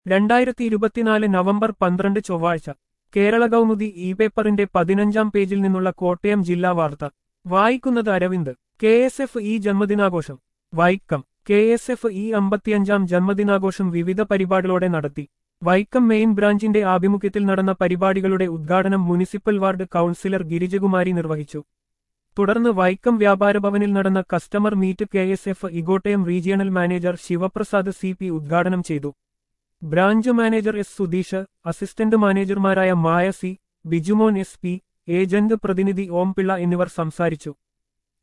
രണ്ടായിരത്തി ഇരുപത്തിനാല് നവംബർ പന്ത്രണ്ട് ചൊവ്വാഴ്ച കേരള കൗമുദി ഇ പേപ്പറിന്റെ പതിനഞ്ചാം പേജിൽ നിന്നുള്ള കോട്ടയം ജില്ലാ വാർത്ത വായിക്കുന്നത് Aravind K S F E ജന്മദിനാഘോഷം Vaikom K S F E അമ്പത്തിയഞ്ചാം ജന്മദിനാഘോഷം വിവിധ പരിപാടികളോടെ നടത്തി വൈക്കം മെയിൻ ബ്രാഞ്ചിന്റെ ആഭിമുഖ്യത്തിൽ നടന്ന പരിപാടികളുടെ ഉദ്ഘാടനം മുനിസിപ്പൽ വാർഡ് കൌൺസിലർ ഗിരിജകുമാരി നിർവഹിച്ചു തുടർന്ന് വൈക്കം വ്യാപാര ഭവനിൽ നടന്ന customer meet K S F ഇഗോട്ടയം regional manager Sivaprasad C P ഉദ്ഘാടനം ചെയ്തു branch manager S Sudheesh assistant മാനേജർമാരായ Maya C Bijumon S P agent പ്രതിനിധി ഓംപിള്ള എന്നിവർ സംസാരിച്ചു